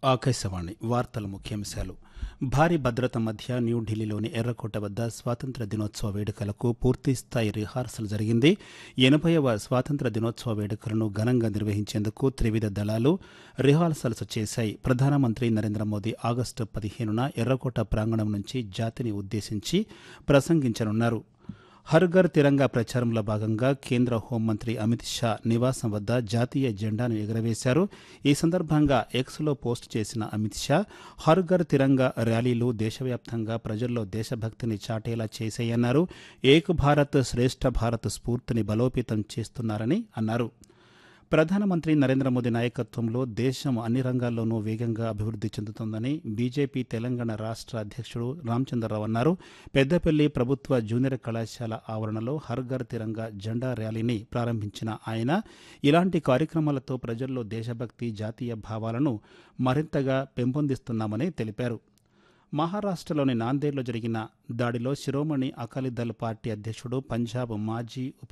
ఆకాశవాణి వార్తల ముఖ్యాంశాలు భారీ భద్రత మధ్య న్యూఢిల్లీలోని ఎర్రకోట వద్ద స్వాతంత్ర దినోత్సవ వేడుకలకు పూర్తిస్థాయి రిహార్సల్ జరిగింది ఎనభైవ స్వాతంత్ర దినోత్సవ వేడుకలను ఘనంగా నిర్వహించేందుకు త్రివిధ దళాలు రిహార్సల్స్ చేశాయి ప్రధానమంత్రి నరేంద్ర మోదీ ఆగస్టు పదిహేనున ఎర్రకోట ప్రాంగణం నుంచి జాతిని ఉద్దేశించి ప్రసంగించనున్నారు హర్ ఘర్ తిరంగా ప్రచారంలో భాగంగా కేంద్ర హోంమంత్రి అమిత్ షా నివాసం వద్ద జాతీయ జెండాను ఎగురవేశారు ఈ సందర్భంగా ఎక్స్లో పోస్ట్ చేసిన అమిత్ షా హర్ ఘర్ తిరంగా ర్యాలీలు దేశవ్యాప్తంగా ప్రజల్లో దేశభక్తిని చాటేలా చేశాయన్నారు ఏక్ భారత్ శ్రేష్ఠ భారత్ స్ఫూర్తిని బలోపేతం చేస్తున్నారని అన్నారు ప్రధానమంత్రి నరేంద్ర మోదీ నాయకత్వంలో దేశం అన్ని రంగాల్లోనూ వేగంగా అభివృద్ధి చెందుతోందని బీజేపీ తెలంగాణ రాష్ట్ర అధ్యక్షుడు రామచంద్రరావు అన్నారు పెద్దపల్లి ప్రభుత్వ జూనియర్ కళాశాల ఆవరణలో హర్ ఘర్ తిరంగా జెండా ర్యాలీని ప్రారంభించిన ఆయన ఇలాంటి కార్యక్రమాలతో ప్రజల్లో దేశభక్తి జాతీయ భావాలను మరింతగా పెంపొందిస్తున్నామని తెలిపారు మహారాష్ట్రలోని నాందేడ్లో జరిగిన దాడిలో శిరోమణి అకాలీదళ్ పార్టీ అధ్యక్షుడు పంజాబ్ మాజీ ఉప